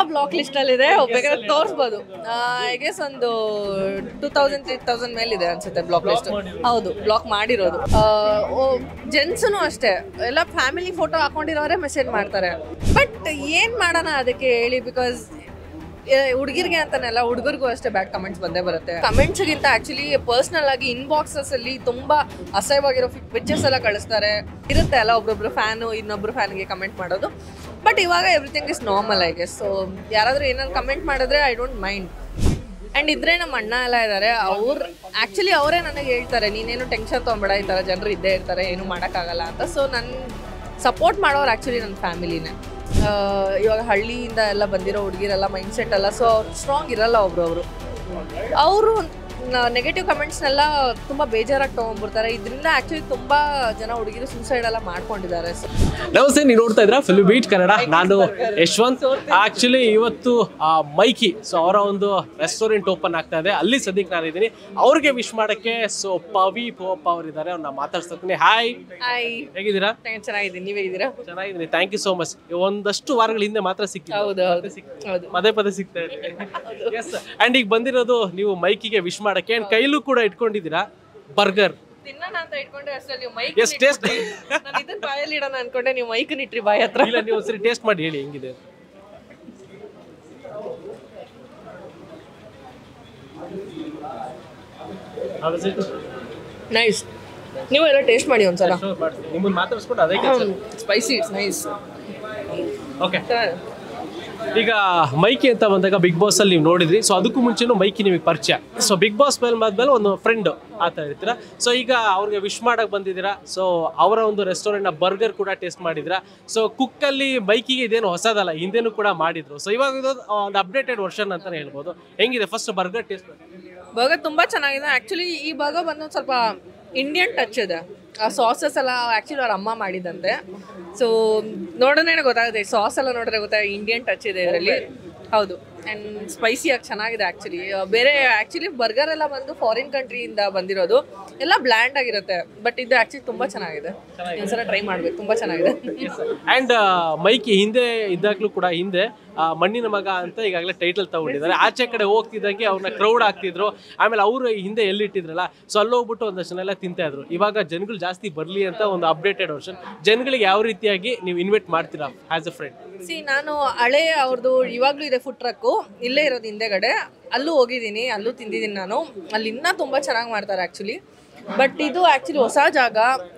block list ಅಲ್ಲಿ ಇದೆ ಬೇಕಾದ್ರೆ ತೋರಿಸ್ಬೋದು ಐ ಗೆಸ್ ಒಂದು ಟೂ ತೌಸಂಡ್ ತ್ರೀ ತೌಸಂಡ್ ಮೇಲೆ ಇದೆ ಅನ್ಸುತ್ತೆ ಬ್ಲಾಕ್ ಲಿಸ್ಟ್ ಹೌದು ಬ್ಲಾಕ್ ಮಾಡಿರೋದು ಜೆಂಟ್ಸನು ಅಷ್ಟೇ ಎಲ್ಲ ಫ್ಯಾಮಿಲಿ ಫೋಟೋ ಹಾಕೊಂಡಿರೋರೆ ಮೆಸೇಜ್ ಮಾಡ್ತಾರೆ ಬಟ್ ಏನ್ ಮಾಡೋಣ ಅದಕ್ಕೆ ಹೇಳಿ ಬಿಕಾಸ್ ಹುಡುಗಿರ್ಗೆ ಅಂತಾನೆಲ್ಲ ಹುಡುಗರಿಗೂ ಅಷ್ಟೇ ಬ್ಯಾಡ್ ಕಮೆಂಟ್ಸ್ ಬಂದೇ ಬರುತ್ತೆ ಕಮೆಂಟ್ಸ್ ಗಿಂತ ಆಕ್ಚುಲಿ ಪರ್ಸನಲ್ ಆಗಿ ಇನ್ಬಾಕ್ಸಸ್ ಅಲ್ಲಿ ತುಂಬಾ ಅಸಹ್ಯವಾಗಿರೋ ಪಿಕ್ಚರ್ಸ್ ಎಲ್ಲ ಕಳಿಸ್ತಾರೆ ಇರುತ್ತೆ ಅಲ್ಲ ಒಬ್ರೊಬ್ರು ಫ್ಯಾನು ಇನ್ನೊಬ್ರು ಫ್ಯಾನ್ಗೆ ಕಮೆಂಟ್ ಮಾಡೋದು ಬಟ್ ಇವಾಗ everything is normal I guess so ಯಾರಾದ್ರೂ ಏನಾದ್ರು ಕಮೆಂಟ್ ಮಾಡಿದ್ರೆ ಐ ಡೋಂಟ್ ಮೈಂಡ್ ಅಂಡ್ ಇದ್ರೆ ನಮ್ಮ ಅಣ್ಣ ಎಲ್ಲ ಇದ್ದಾರೆ ಅವ್ರು ಆಕ್ಚುಲಿ ಅವರೇ ನನಗೆ ಹೇಳ್ತಾರೆ ನೀನೇನು ಟೆನ್ಷನ್ ತೊಗೊಂಬೇಡ ಈ ಥರ ಜನರು ಇದ್ದೇ ಇರ್ತಾರೆ ಏನು ಮಾಡೋಕ್ಕಾಗಲ್ಲ ಅಂತ ಸೊ ನನ್ನ ಸಪೋರ್ಟ್ ಮಾಡೋರು ಆ್ಯಕ್ಚುಲಿ ನನ್ನ ಫ್ಯಾಮಿಲಿನೇ ಇವಾಗ ಹಳ್ಳಿಯಿಂದ ಎಲ್ಲ ಬಂದಿರೋ ಹುಡುಗಿರೆಲ್ಲ ಮೈಂಡ್ ಸೆಟ್ ಎಲ್ಲ ಸೊ ಸ್ಟ್ರಾಂಗ್ ಇರಲ್ಲ ಒಬ್ರೊಬ್ರು ಅವರು ನೆಗೆಟಿವ್ ಕಮೆಂಟ್ಸ್ನೆಲ್ಲ ತುಂಬ ಬೇಜಾರಾಗಿ ತೊಗೊಂಡ್ಬಿಡ್ತಾರೆ ಇದರಿಂದ ಆ್ಯಕ್ಚುಲಿ ತುಂಬ ಜನ ಹುಡುಗಿರು ಸೂಸೈಡ್ ಎಲ್ಲ ಮಾಡ್ಕೊಂಡಿದ್ದಾರೆ ಸೊ ನಮಸ್ತೆ ನೀವು ನೋಡ್ತಾ ಇದ್ರ ಫಿಲ್ಮ್ ಬೀಟ್ ಕನ್ನಡ ನಾನು ಯಶವಂತ್ ಆಕ್ಚುಲಿ ಇವತ್ತು ಆ, ಮೈಕಿ ಸೊ ಅವರ ಒಂದು ರೆಸ್ಟೋರೆಂಟ್ ಓಪನ್ ಆಗ್ತಾ ಇದೆ ಅಲ್ಲಿ ಸದ್ಯಕ್ಕೆ ನಾನು ಇದ್ದೀನಿ ಅವ್ರಿಗೆ ವಿಶ್ ಮಾಡಕ್ಕೆ ಸೊ ಪವಿ ಪೋಪ ಅವರಿದ್ದಾರೆ ಅವ್ರನ್ನ ಮಾತಾಡ್ಸ್ತೀನಿ ಹಾಯ್ ಹಾಯ್ ಹೇಗಿದ್ದೀರಾ ಚೆನ್ನಾಗಿದ್ದೀನಿ ನೀವೇ ಇದ್ದೀರಾ ಚೆನ್ನಾಗಿದ್ದೀನಿ ಥ್ಯಾಂಕ್ ಯು ಸೋ ಮಚ್ ಒಂದಷ್ಟು ವಾರಗಳ ಹಿಂದೆ ಮಾತ್ರ ಸಿಕ್ಕಿ ಹೌದು ಹೌದು ಹೌದು ಪದೇ ಪದೇ ಸಿಗ್ತಾ ಇದೆ ಎಸ್ ಅಂಡ್ ಈಗ ಬಂದಿರೋದು ನೀವು ಮೈಕಿಗೆ ವಿಶ್ ಮಾಡಕ್ಕೆ ಅಂಡ್ ಕೈಲೂ ಕೂಡ ಇಟ್ಕೊಂಡಿದ್ದೀರಾ ಬರ್ಗರ್ ತಿನ್ನೋಣ ಅಂತ ಇಟ್ಕೊಂಡೆ ಅಷ್ಟರಲ್ಲಿ ನೀವು ಮೈಕ್ ಎಸ್ ಟೇಸ್ಟ್ ನಾನು ಇದನ್ನ ಬಾಯಲ್ಲಿ ಇಡೋಣ ಅನ್ಕೊಂಡೆ ನೀವು ಮೈಕ್ ಇಟ್ರಿ ಬಾಯ್ ಹತ್ರ ಇಲ್ಲ ನೀವು ಒಂದ್ಸರಿ ಟೇಸ್ಟ್ ಮಾಡಿ ಹೇಳಿ ಹೆಂಗಿದೆ ನೈಸ್ ನೀವು ಎಲ್ಲ ಟೇಸ್ಟ್ ಮಾಡಿ ಒಂದ್ಸಲ ನಿಮ್ಮನ್ನ ಮಾತಾಡ್ಸ್ಕೊಂಡು ಅದೇ ಕೆಲಸ ಸ್ಪೈಸಿ ಇಟ್ಸ್ ನೈಸ್ ಓಕೆ ಈಗ ಮೈಕಿ ಅಂತ ಬಂದಾಗ ಬಿಗ್ ಬಾಸ್ ಅಲ್ಲಿ ನೀವು ನೋಡಿದ್ರಿ ಸೊ ಅದಕ್ಕೂ ಮುಂಚೆನೂ ಮೈಕಿ ನಿಮಗೆ ಪರಿಚಯ ಸೊ ಬಿಗ್ ಬಾಸ್ ಮೇಲೆ ಆದ್ಮೇಲೆ ಒಂದು ಫ್ರೆಂಡ್ ಆ ಥರ ಇರ್ತೀರಾ ಸೊ ಈಗ ಅವ್ರಿಗೆ ವಿಶ್ ಮಾಡಕ್ ಬಂದಿದ್ದೀರಾ ಸೊ ಅವರ ಒಂದು ರೆಸ್ಟೋರೆಂಟ್ ನ ಬರ್ಗರ್ ಕೂಡ ಟೇಸ್ಟ್ ಮಾಡಿದ್ರಾ ಸೊ ಕುಕ್ ಅಲ್ಲಿ ಮೈಕಿಗೆ ಇದೇನು ಹೊಸದಲ್ಲ ಹಿಂದೆನೂ ಕೂಡ ಮಾಡಿದ್ರು ಸೊ ಇವಾಗ ಇದು ಒಂದು ಅಪ್ಡೇಟೆಡ್ ವರ್ಷನ್ ಅಂತಾನೆ ಹೇಳ್ಬೋದು ಹೆಂಗಿದೆ ಫಸ್ಟ್ ಬರ್ಗರ್ ಟೇಸ್ಟ್ ಬರ್ಗರ್ ತುಂಬಾ ಚೆನ್ನಾಗಿದೆ ಆಕ್ಚುಲಿ ಈ ಬರ್ಗರ್ ಬಂದು ಒಂದ್ ಸ್ವಲ್ಪ ಇಂಡಿಯನ್ ಟಚ್ ಇದೆ ಆ ಸಾಸಸ್ ಎಲ್ಲ ಆಕ್ಚುಲಿ ಅವ್ರ ಅಮ್ಮ ಮಾಡಿದಂತೆ ಸೊ ನೋಡೋಣ ಗೊತ್ತಾಗುತ್ತೆ ಸಾಸ್ ಎಲ್ಲ ನೋಡಿದ್ರೆ ಗೊತ್ತಾಗುತ್ತೆ ಇಂಡಿಯನ್ ಟಚ್ ಇದೆ ಇದರಲ್ಲಿ ಹೌದು ಆ್ಯಂಡ್ ಸ್ಪೈಸಿಯಾಗಿ ಚೆನ್ನಾಗಿದೆ ಆ್ಯಕ್ಚುಲಿ ಬೇರೆ ಆ್ಯಕ್ಚುಲಿ ಬರ್ಗರ್ ಎಲ್ಲ ಬಂದು ಫಾರಿನ್ ಕಂಟ್ರಿಯಿಂದ ಬಂದಿರೋದು ಎಲ್ಲ ಬ್ಲ್ಯಾಂಡ್ ಆಗಿರುತ್ತೆ ಬಟ್ ಇದು ಆ್ಯಕ್ಚುಲಿ ತುಂಬ ಚೆನ್ನಾಗಿದೆ ಒಂದ್ಸಲ ಟ್ರೈ ಮಾಡ್ಬೇಕು ತುಂಬ ಚೆನ್ನಾಗಿದೆ ಅಂಡ್ ಮೈಕಿ ಹಿಂದೆ ಇದ್ದಾಗ್ಲೂ ಕೂಡ ಹಿಂದೆ ಆ, ಮಣ್ಣಿನ ಮಗ ಅಂತ ಈಗಾಗಲೇ ಟೈಟಲ್ ತಗೊಂಡಿದ್ದಾರೆ ಆಚೆ ಕಡೆ ಹೋಗ್ತಿದ್ದಂಗೆ ಅವ್ರನ್ನ ಕ್ರೌಡ್ ಆಗ್ತಿದ್ರು ಆಮೇಲೆ ಅವರು ಹಿಂದೆ ಎಲ್ಲಿ ಇಟ್ಟಿದ್ರಲ್ಲ ಸೊ ಅಲ್ಲಿ ಹೋಗ್ಬಿಟ್ಟು ಒಂದಷ್ಟು ಜನ ಎಲ್ಲ ತಿಂತಾ ಇದ್ರು ಇವಾಗ ಜನಗಳು ಜಾಸ್ತಿ ಬರಲಿ ಅಂತ ಒಂದು ಅಪ್ಡೇಟೆಡ್ ವರ್ಷನ್ ಜನಗಳಿಗೆ ಯಾವ ರೀತಿಯಾಗಿ ನೀವು ಇನ್ವೈಟ್ ಮಾಡ್ತೀರಾ ಆಸ್ ಅ ಫ್ರೆಂಡ್ ಸಿ ನಾನು ಹಳೆ ಅವ್ರದ್ದು ಇವಾಗಲೂ ಇದೆ ಫುಡ್ ಟ್ರಕ್ಕು ಇಲ್ಲೇ ಇರೋದು ಹಿಂದೆಗಡೆ ಅಲ್ಲೂ ಹೋಗಿದ್ದೀನಿ ಅಲ್ಲೂ ತಿಂದಿದ್ದೀನಿ ನಾನು ಅಲ್ಲಿ ಇನ್ನೂ ತುಂಬ ಚೆನ್ನಾಗಿ ಮಾಡ್ತಾರೆ ಆ್ಯಕ್ಚುಲಿ ಬಟ್ ಇದು ಆ್ಯಕ್ಚುಲಿ ಹೊಸ ಜಾಗ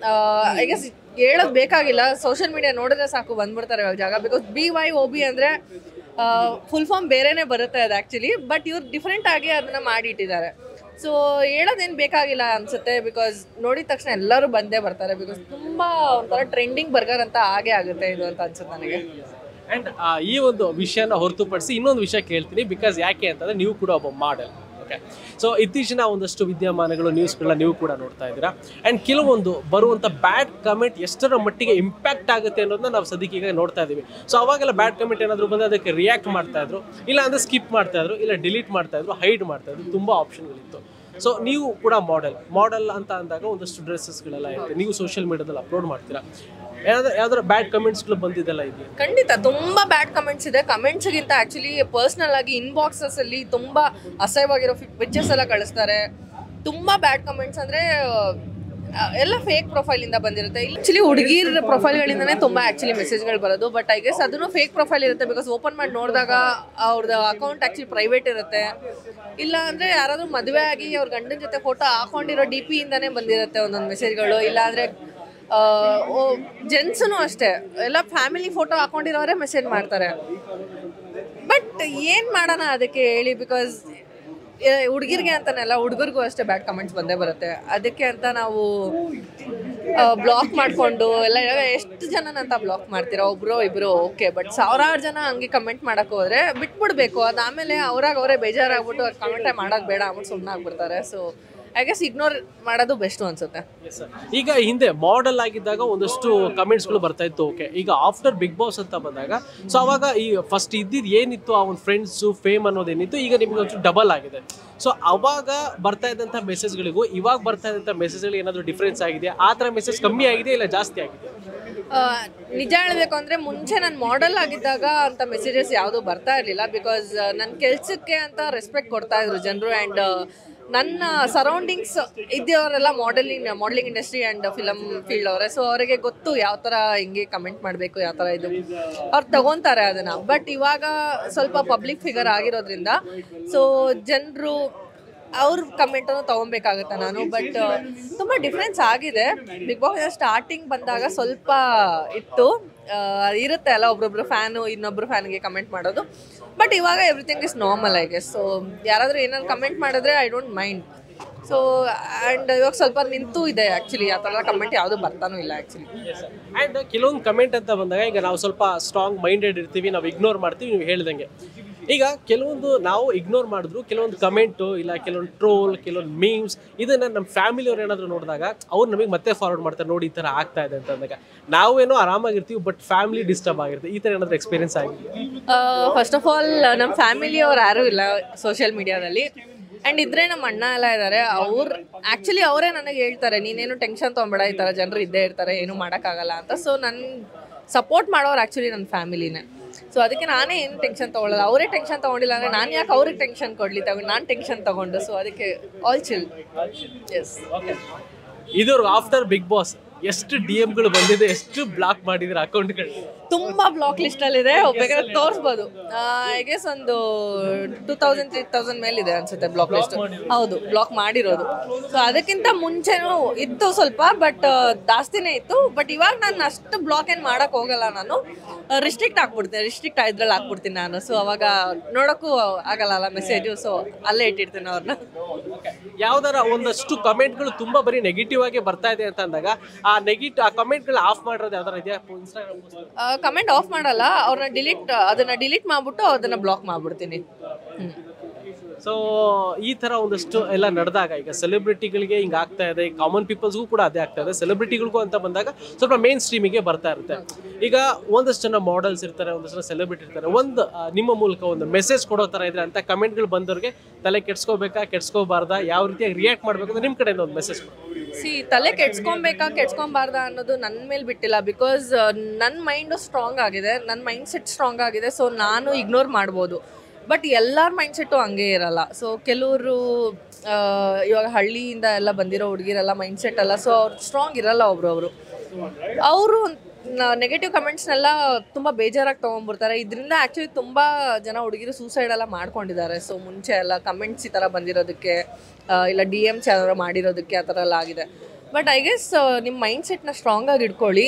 ಐ ಗೆಸ್ ಹೇಳೋದು ಬೇಕಾಗಿಲ್ಲ ಸೋಷಿಯಲ್ ಮೀಡಿಯಾ ನೋಡಿದ್ರೆ ಸಾಕು ಬಂದ್ಬಿಡ್ತಾರೆ ಇವಾಗ ಜಾಗ because B Y O B ಅಂದರೆ ಫುಲ್ ಫಾರ್ಮ್ ಬೇರೆನೇ ಬರುತ್ತೆ ಅದು ಆ್ಯಕ್ಚುಲಿ ಬಟ್ ಇವ್ರು ಡಿಫ್ರೆಂಟ್ ಆಗಿ ಅದನ್ನ ಮಾಡಿ ಇಟ್ಟಿದ್ದಾರೆ ಸೊ ಹೇಳೋದೇನು ಬೇಕಾಗಿಲ್ಲ ಅನ್ಸುತ್ತೆ ಬಿಕಾಸ್ ನೋಡಿದ ತಕ್ಷಣ ಎಲ್ಲರೂ ಬಂದೇ ಬರ್ತಾರೆ ಬಿಕಾಸ್ ತುಂಬ ಒಂಥರ ಟ್ರೆಂಡಿಂಗ್ ಬರ್ಗರ್ ಅಂತ ಹಾಗೆ ಆಗುತ್ತೆ ಇದು ಅಂತ ಅನ್ಸುತ್ತೆ ನನಗೆ ಅಂಡ್ ಈ ಒಂದು ವಿಷಯನ ಹೊರತುಪಡಿಸಿ ಇನ್ನೊಂದು ವಿಷಯ ಕೇಳ್ತೀನಿ ಬಿಕಾಸ್ ಯಾಕೆ ಅಂತಂದ್ರೆ ನೀವು ಕೂಡ ಒಬ್ಬ ಮಾಡೆಲ್ ಓಕೆ ಸೊ ಇತ್ತೀಚಿನ ಒಂದಷ್ಟು ವಿದ್ಯಮಾನಗಳು ನ್ಯೂಸ್ಗಳನ್ನ ನೀವು ಕೂಡ ನೋಡ್ತಾ ಇದ್ದೀರಾ ಆ್ಯಂಡ್ ಕೆಲವೊಂದು ಬರುವಂಥ ಬ್ಯಾಡ್ ಕಮೆಂಟ್ ಎಷ್ಟರ ಮಟ್ಟಿಗೆ ಇಂಪ್ಯಾಕ್ಟ್ ಆಗುತ್ತೆ ಅನ್ನೋದನ್ನ ನಾವು ಸದ್ಯಕ್ಕೆ ಈಗ ನೋಡ್ತಾ ಇದ್ದೀವಿ ಸೊ ಅವಾಗೆಲ್ಲ ಬ್ಯಾಡ್ ಕಮೆಂಟ್ ಏನಾದರೂ ಬಂದರೆ ಅದಕ್ಕೆ ರಿಯಾಕ್ಟ್ ಮಾಡ್ತಾ ಇದ್ರು ಇಲ್ಲ ಅಂದರೆ ಸ್ಕಿಪ್ ಮಾಡ್ತಾ ಇದ್ರು ಇಲ್ಲ ಡಿಲೀಟ್ ಮಾಡ್ತಾ ಇದ್ರು ಹೈಡ್ ಮಾಡ್ತಾ ಇದ್ರು ತುಂಬ ಆಪ್ಷನ್ಗಳಿತ್ತು ಸೊ ನೀವು ಕೂಡ ಮಾಡೆಲ್ ಮಾಡೆಲ್ ಅಂತ ಅಂದಾಗ ಒಂದಷ್ಟು ಡ್ರೆಸ್ಸಸ್ಗಳೆಲ್ಲ ಇರುತ್ತೆ ನೀವು ಸೋಷಿಯಲ್ ಮೀಡಿಯಾದಲ್ಲಿ ಅಪ್ಲೋಡ್ ಮಾಡ್ತೀರಾ ಯಾವ್ದಾರ ಯಾವ್ದಾರ ಬ್ಯಾಡ್ ಕಮೆಂಟ್ಸ್ಗಳು ಬಂದಿದ್ದೆಲ್ಲ ಇದೆಯಾ ಖಂಡಿತ ತುಂಬಾ ಬ್ಯಾಡ್ ಕಮೆಂಟ್ಸ್ ಇದೆ ಕಮೆಂಟ್ಸ್ ಗಿಂತ ಆಕ್ಚುಲಿ ಪರ್ಸನಲ್ ಆಗಿ ಇನ್ಬಾಕ್ಸಸ್ ಅಲ್ಲಿ ತುಂಬಾ ಅಸಹ್ಯವಾಗಿರೋ ಪಿಕ್ಚರ್ಸ್ ಎಲ್ಲ ಕಳಿಸ್ತಾರೆ ತುಂಬಾ ಬ್ಯಾಡ್ ಕಮೆಂಟ್ಸ್ ಅಂದ್ರೆ ಆ, ಎಲ್ಲ ಫೇಕ್ ಪ್ರೊಫೈಲ್ ಇಂದ ಬಂದಿರುತ್ತೆ ಆಕ್ಚುಲಿ ಹುಡುಗಿರ ಪ್ರೊಫೈಲ್ಗಳಿಂದನೇ ತುಂಬಾ ಆಕ್ಚುಲಿ ಮೆಸೇಜ್ಗಳು ಬರೋದು ಬಟ್ ಐ ಗೆಸ್ ಅದನ್ನು ಫೇಕ್ ಪ್ರೊಫೈಲ್ ಇರುತ್ತೆ ಬಿಕಾಸ್ ಓಪನ್ ಮಾಡಿ ನೋಡಿದಾಗ ಅವ್ರದ್ದು ಅಕೌಂಟ್ ಆಕ್ಚುಲಿ ಪ್ರೈವೇಟ್ ಇರುತ್ತೆ ಇಲ್ಲ ಅಂದ್ರೆ ಯಾರಾದ್ರೂ ಮದುವೆ ಆಗಿ ಅವ್ರ ಗಂಡನ ಜೊತೆ ಫೋಟೋ ಹಾಕೊಂಡಿರೋ ಡಿ ಪಿ ಇಂದಾನೇ ಬಂದಿರುತ್ತೆ ಒಂದೊಂದು ಮೆಸೇಜ್ಗಳು ಇಲ್ಲ ಅಂದ್ರೆ ಜೆಂಟ್ಸನು ಅಷ್ಟೇ ಎಲ್ಲ ಫ್ಯಾಮಿಲಿ ಫೋಟೋ ಹಾಕೊಂಡಿರೋರೆ ಮೆಸೇಜ್ ಮಾಡ್ತಾರೆ ಬಟ್ ಏನ್ ಮಾಡೋಣ ಅದಕ್ಕೆ ಹೇಳಿ ಬಿಕಾಸ್ ಹುಡುಗಿರ್ಗೆ ಅಂತಾನೆಲ್ಲ ಹುಡುಗರಿಗೂ ಅಷ್ಟೇ ಬ್ಯಾಡ್ ಕಮೆಂಟ್ಸ್ ಬಂದೇ ಬರುತ್ತೆ ಅದಕ್ಕೆ ಅಂತ ನಾವು ಬ್ಲಾಕ್ ಮಾಡ್ಕೊಂಡು ಎಲ್ಲ ಎಷ್ಟು ಜನನಂತ ಬ್ಲಾಕ್ ಮಾಡ್ತೀರಾ ಒಬ್ರು ಇಬ್ರು ಓಕೆ ಬಟ್ ಸಾವಿರಾರು ಜನ ಹಂಗೆ ಕಮೆಂಟ್ ಮಾಡಕ್ ಹೋದ್ರೆ ಬಿಟ್ಬಿಡ್ಬೇಕು ಅದಾದ್ಮೇಲೆ ಅವ್ರಾಗ ಅವರೇ ಬೇಜಾರಾಗ್ಬಿಟ್ಟು ಕಮೆಂಟೇ ಮಾಡೋದು ಬೇಡ ಅಂದ್ಬಿಟ್ಟು ಸುಮ್ಮನೆ ಆಗ್ಬಿಡ್ತಾರೆ ಸೊ ಐ ಗೆಸ್ ಇಗ್ನೋರ್ ಮಾಡೋದು ಬೆಸ್ಟು ಅನ್ಸುತ್ತೆ ಈಗ ಹಿಂದೆ ಮಾಡೆಲ್ ಆಗಿದ್ದಾಗ ಒಂದಷ್ಟು ಕಮೆಂಟ್ಸ್ಗಳು ಬರ್ತಾ ಇತ್ತು ಓಕೆ ಈಗ ಆಫ್ಟರ್ ಬಿಗ್ ಬಾಸ್ ಅಂತ ಬಂದಾಗ ಸೊ ಅವಾಗ ಈ ಫಸ್ಟ್ ಇದ್ದಿದ್ದು ಏನಿತ್ತು ಆ ಒಂದು ಫ್ರೆಂಡ್ಸು ಫೇಮ್ ಅನ್ನೋದೇನಿತ್ತು ಈಗ ನಿಮ್ಗೆ ಒಂಚೂರು ಡಬಲ್ ಆಗಿದೆ ಸೊ ಅವಾಗ ಬರ್ತಾ ಇದ್ದಂಥ ಮೆಸೇಜ್ಗಳಿಗೂ ಇವಾಗ ಬರ್ತಾ ಇದ್ದಂಥ ಮೆಸೇಜ್ಗಳಿಗೆ ಏನಾದರೂ ಡಿಫ್ರೆನ್ಸ್ ಆಗಿದೆ ಆ ಥರ ಮೆಸೇಜ್ ಕಮ್ಮಿ ಆಗಿದೆ ಇಲ್ಲ ಜಾಸ್ತಿ ಆಗಿದೆ ಆ, ನಿಜ ಹೇಳ್ಬೇಕು ಅಂದ್ರೆ ಮುಂಚೆ ನಾನು ಮಾಡೆಲ್ ಆಗಿದ್ದಾಗ ಅಂತ ಮೆಸೇಜಸ್ ಯಾವುದು ಬರ್ತಾ ಇರಲಿಲ್ಲ ಬಿಕಾಸ್ ನನ್ನ ಕೆಲ್ಸಕ್ಕೆ ಅಂತ ರೆಸ್ಪೆಕ್ಟ್ ಕೊಡ್ತಾ ಇದ್ರು ಜನರು ಆ್ಯಂಡ್ ನನ್ನ ಸರೌಂಡಿಂಗ್ಸ್ ಇದ್ದವರೆಲ್ಲ modelling modelling industry and film field ಅವರೇ ಸೊ ಅವರಿಗೆ ಗೊತ್ತು ಯಾವ ಥರ ಹಿಂಗೆ ಕಮೆಂಟ್ ಮಾಡಬೇಕು ಯಾವ ಥರ ಇದು ಅವ್ರು ತಗೊಂತಾರೆ ಅದನ್ನು ಬಟ್ ಇವಾಗ ಸ್ವಲ್ಪ ಪಬ್ಲಿಕ್ ಫಿಗರ್ ಆಗಿರೋದ್ರಿಂದ ಸೊ ಜನರು ಅವ್ರ ಕಮೆಂಟನ್ನು ತೊಗೊಬೇಕಾಗತ್ತೆ ನಾನು ಬಟ್ ತುಂಬ ಡಿಫ್ರೆನ್ಸ್ ಆಗಿದೆ ಬಿಗ್ ಬಾಸ್ ಸ್ಟಾರ್ಟಿಂಗ್ ಬಂದಾಗ ಸ್ವಲ್ಪ ಇತ್ತು ಆ, ಇರುತ್ತೆ ಅಲ್ಲ ಒಬ್ರೊಬ್ರು ಫ್ಯಾನು ಇನ್ನೊಬ್ರು ಫ್ಯಾನ್ಗೆ ಕಮೆಂಟ್ ಮಾಡೋದು ಬಟ್ ಇವಾಗ everything is normal I guess so ಯಾರಾದರೂ ಏನಾದ್ರು ಕಮೆಂಟ್ ಮಾಡಿದ್ರೆ I don't mind so and ಇವಾಗ ಸ್ವಲ್ಪ ನಿಂತು ಇದೆ ಆ್ಯಕ್ಚುಲಿ ಆ ಥರ ಕಮೆಂಟ್ ಯಾವುದು ಬರ್ತಾನೂ ಇಲ್ಲ ಆ್ಯಕ್ಚುಲಿ ಆ್ಯಂಡ್ ಕೆಲವೊಂದು ಕಮೆಂಟ್ ಅಂತ ಬಂದಾಗ ಈಗ ನಾವು ಸ್ವಲ್ಪ ಸ್ಟ್ರಾಂಗ್ ಮೈಂಡೆಡ್ ಇರ್ತೀವಿ ನಾವು ಇಗ್ನೋರ್ ಮಾಡ್ತೀವಿ ನೀವು ಹೇಳ್ದಂಗೆ ಈಗ ಕೆಲವೊಂದು ನಾವು ಇಗ್ನೋರ್ ಮಾಡಿದ್ರು ಕೆಲವೊಂದು ಕಮೆಂಟು ಇಲ್ಲ ಕೆಲವೊಂದು ಟ್ರೋಲ್ ಕೆಲವೊಂದು ಮೀಮ್ಸ್ ಇದನ್ನ ನಮ್ಮ ಫ್ಯಾಮಿಲಿಯವ್ರು ಏನಾದರೂ ನೋಡಿದಾಗ ಅವ್ರು ನಮಗೆ ಮತ್ತೆ ಫಾರ್ವರ್ಡ್ ಮಾಡ್ತಾರೆ ನೋಡಿ ಈ ಥರ ಆಗ್ತಾ ಇದೆ ಅಂತ ಅಂದಾಗ ನಾವೇನೋ ಆರಾಮಾಗಿರ್ತೀವಿ ಬಟ್ ಫ್ಯಾಮಿಲಿ ಡಿಸ್ಟರ್ಬ್ ಆಗಿರುತ್ತೆ ಈ ಥರ ಏನಾದರೂ ಎಕ್ಸ್ಪೀರಿಯನ್ಸ್ ಆಗಿದೆ ಫಸ್ಟ್ ಆಫ್ ಆಲ್ ನಮ್ಮ ಫ್ಯಾಮಿಲಿಯವ್ರು ಯಾರೂ ಇಲ್ಲ ಸೋಷಿಯಲ್ ಮೀಡಿಯಾದಲ್ಲಿ ಆ್ಯಂಡ್ ಇದ್ರೆ ನಮ್ಮ ಅಣ್ಣ ಎಲ್ಲ ಇದ್ದಾರೆ ಅವ್ರು ಆ್ಯಕ್ಚುಲಿ ಅವರೇ ನನಗೆ ಹೇಳ್ತಾರೆ ನೀನೇನು ಟೆನ್ಷನ್ ತೊಗೊಂಬೇಡ ಈ ಥರ ಜನರು ಇದ್ದೇ ಇರ್ತಾರೆ ಏನು ಮಾಡೋಕ್ಕಾಗಲ್ಲ ಅಂತ ಸೊ ನನ್ನ ಸಪೋರ್ಟ್ ಮಾಡೋರು ಆ್ಯಕ್ಚುಲಿ ನನ್ನ ಫ್ಯಾಮಿಲಿನೇ ಸೊ ಅದಕ್ಕೆ ನಾನೇ ಏನು ಟೆನ್ಷನ್ ತೊಗೊಳ್ಳಲ್ಲ ಅವರೇ ಟೆನ್ಷನ್ ತೊಗೊಂಡಿಲ್ಲ ಅಂದರೆ ನಾನು ಯಾಕೆ ಅವ್ರಿಗೆ ಟೆನ್ಷನ್ ಕೊಡಲಿ ತಗೊಂಡು ನಾನು ಟೆನ್ಷನ್ ತೊಗೊಂಡು ಸೊ ಅದಕ್ಕೆ ಆಲ್ ಚಿಲ್ ಎಸ್ ಇದ್ರು ಆಫ್ಟರ್ ಬಿಗ್ ಬಾಸ್ ಎಷ್ಟು ಡಿ ಎಮ್ಗಳು ಬಂದಿದೆ ಎಷ್ಟು ಬ್ಲಾಕ್ ಮಾಡಿದ್ರೆ ಅಕೌಂಟ್ಗಳು ತುಂಬಾ ಬ್ಲಾಕ್ ಲಿಸ್ಟ್ ಅಲ್ಲಿ ಇದೆ ಬೇಕಾದ್ರೆ ತೋರಿಸ್ಬೋದು ಐ ಗೆಸ್ ಒಂದು ಟೂ ತೌಸಂಡ್ ತ್ರೀ ತೌಸಂಡ್ ಮೇಲಿದೆ ಅನ್ಸುತ್ತೆ ಬ್ಲಾಕ್ ಲಿಸ್ಟ್ ಹೌದು ಬ್ಲಾಕ್ ಮಾಡಿರೋದು ಸೊ ಅದಕ್ಕಿಂತ ಮುಂಚೆನೂ ಇತ್ತು ಸ್ವಲ್ಪ ಬಟ್ ಜಾಸ್ತಿನೇ ಇತ್ತು ಬಟ್ ಇವಾಗ ನಾನು ಅಷ್ಟು ಬ್ಲಾಕ್ ಏನು ಮಾಡಕ್ ಹೋಗಲ್ಲ ನಾನು ರಿಸ್ಟ್ರಿಕ್ಟ್ ಹಾಕ್ಬಿಡ್ತೀನಿ ರಿಸ್ಟ್ರಿಕ್ಟ್ ಇದ್ರಲ್ಲಿ ಹಾಕ್ಬಿಡ್ತೀನಿ ನಾನು ಸೊ ಅವಾಗ ನೋಡೋಕ್ಕೂ ಆಗಲ್ಲ ಮೆಸೇಜು ಸೊ ಅಲ್ಲೇ ಇಟ್ಟಿರ್ತೀನಿ ಅವ್ರನ್ನ ಯಾವ್ದಾರ ಒಂದಷ್ಟು ಕಮೆಂಟ್ಗಳು ತುಂಬಾ ಬರೀ ನೆಗೆಟಿವ್ ಆಗಿ ಬರ್ತಾ ಇದೆ ಅಂತ ಅಂದಾಗ ಆ ನೆಗೆಟಿವ್ ಆ ಕಮೆಂಟ್ಗಳು ಆಫ್ ಮಾಡಿರೋದು ಯಾವ್ದಾರ ಇದೆಯಾ ಇನ್ಸ್ಟಾಗ್ರಾಮ್ ಕಮೆಂಟ್ ಆಫ್ ಮಾಡಲ್ಲ ಅವ್ರನ್ನ ಡಿಲೀಟ್ ಅದನ್ನ ಡಿಲೀಟ್ ಮಾಡ್ಬಿಟ್ಟು ಅದನ್ನ ಬ್ಲಾಕ್ ಮಾಡ್ಬಿಡ್ತೀನಿ ಹ್ಮ್ ಸೊ ಈ ತರ ಒಂದಷ್ಟು ಎಲ್ಲ ನಡೆದಾಗ ಈಗ ಸೆಲೆಬ್ರಿಟಿಗಳಿಗೆ ಹಿಂಗೆ ಆಗ್ತಾ ಇದೆ ಕಾಮನ್ ಪೀಪಲ್ಸ್ಗೂ ಕೂಡ ಅದೇ ಆಗ್ತಾ ಇದೆ ಸೆಲೆಬ್ರಿಟಿಗಳಿಗೂ ಅಂತ ಬಂದಾಗ ಸ್ವಲ್ಪ ಮೇನ್ ಸ್ಟ್ರೀಮಿಗೆ ಬರ್ತಾ ಇರುತ್ತೆ ಈಗ ಒಂದಷ್ಟು ಜನ ಮಾಡೆಲ್ಸ್ ಇರ್ತಾರೆ ಒಂದಷ್ಟು ಜನ ಸೆಲೆಬ್ರಿಟಿ ಇರ್ತಾರೆ ಒಂದು ಆ, ನಿಮ್ಮ ಮೂಲಕ ಒಂದು ಮೆಸೇಜ್ ಕೊಡೋ ಥರ ಇದ್ರೆ ಅಂತ ಕಮೆಂಟ್ಗಳು ಬಂದವ್ರಿಗೆ ತಲೆ ಕೆಡ್ಸ್ಕೋಬೇಕಾ ಕೆಡ್ಸ್ಕೋಬಾರ್ದಾ ಯಾವ ರೀತಿಯಾಗಿ ರಿಯಾಕ್ಟ್ ಮಾಡಬೇಕು ಅಂತ ನಿಮ್ಮ ಕಡೆಯಿಂದ ಒಂದು ಮೆಸೇಜ್ ಸಿ ತಲೆ ಕೆಡ್ಸ್ಕೊಬೇಕಾ ಕೆಡ್ಸ್ಕೊಬಾರ್ದಾ ಅನ್ನೋದು ನನ್ನ ಮೇಲೆ ಬಿಟ್ಟಿಲ್ಲ ಬಿಕಾಸ್ ನನ್ನ ಮೈಂಡು ಸ್ಟ್ರಾಂಗ್ ಆಗಿದೆ ನನ್ನ ಮೈಂಡ್ ಸೆಟ್ ಸ್ಟ್ರಾಂಗ್ ಆಗಿದೆ ಸೊ ನಾನು ಇಗ್ನೋರ್ ಮಾಡ್ಬೋದು ಬಟ್ ಎಲ್ಲರ ಮೈಂಡ್ ಸೆಟ್ಟು ಹಂಗೆ ಇರಲ್ಲ ಸೊ ಕೆಲವರು ಇವಾಗ ಹಳ್ಳಿಯಿಂದ ಎಲ್ಲ ಬಂದಿರೋ ಹುಡುಗಿರೆಲ್ಲ ಮೈಂಡ್ ಸೆಟ್ ಅಲ್ಲ ಸೊ ಅವ್ರು ಸ್ಟ್ರಾಂಗ್ ಇರಲ್ಲ ಒಬ್ರೊಬ್ರು ಅವರು ನೆಗೆಟಿವ್ ಕಮೆಂಟ್ಸ್ನೆಲ್ಲ ತುಂಬ ಬೇಜಾರಾಗಿ ತೊಗೊಂಡ್ಬಿಡ್ತಾರೆ ಇದರಿಂದ ಆ್ಯಕ್ಚುಲಿ ತುಂಬ ಜನ ಹುಡುಗಿರು ಸೂಸೈಡ್ ಎಲ್ಲ ಮಾಡ್ಕೊಂಡಿದ್ದಾರೆ ಸೊ ಮುಂಚೆ ಎಲ್ಲ ಕಮೆಂಟ್ಸ್ ಈ ಥರ ಬಂದಿರೋದಕ್ಕೆ ಆ, ಇಲ್ಲ ಡಿ ಎಮ್ಸ್ ಯಾರು ಮಾಡಿರೋದಕ್ಕೆ ಆ ಥರ ಎಲ್ಲ ಆಗಿದೆ ಬಟ್ ಐ ಗೆಸ್ ನಿಮ್ಮ ಮೈಂಡ್ ಸೆಟ್ನ ಸ್ಟ್ರಾಂಗಾಗಿ ಇಟ್ಕೊಳ್ಳಿ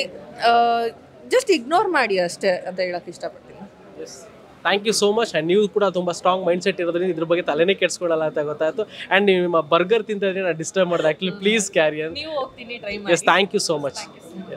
ಜಸ್ಟ್ ಇಗ್ನೋರ್ ಮಾಡಿ ಅಷ್ಟೇ ಅಂತ ಹೇಳಕ್ಕೆ ಇಷ್ಟಪಡ್ತೀನಿ thank you so much and ನೀವು ಕೂಡ ತುಂಬ ಸ್ಟ್ರಾಂಗ್ ಮೈಂಡ್ ಸೆಟ್ ಇರೋದ್ರಿಂದ ಇದ್ರ ಬಗ್ಗೆ ತಲೆನೇ ಕೆಡ್ಸ್ಕೊಳ್ಳಲ್ಲ ಅಂತ ಗೊತ್ತಾಯ್ತು ಆ್ಯಂಡ್ ನಿಮ್ಮ ಬರ್ಗರ್ ತಿಂತಿದ್ರೆ ನಾನು ಡಿಸ್ಟರ್ಬ್ ಮಾಡಿದೆ ಆ್ಯಕ್ಚುಲಿ ಪ್ಲೀಸ್ ಕ್ಯಾರಿಯರ್ ನೀವು ಹೋಗ್ತೀನಿ ಟ್ರೈ ಎಸ್ ಥ್ಯಾಂಕ್ ಯು ಸೋ ಮಚ್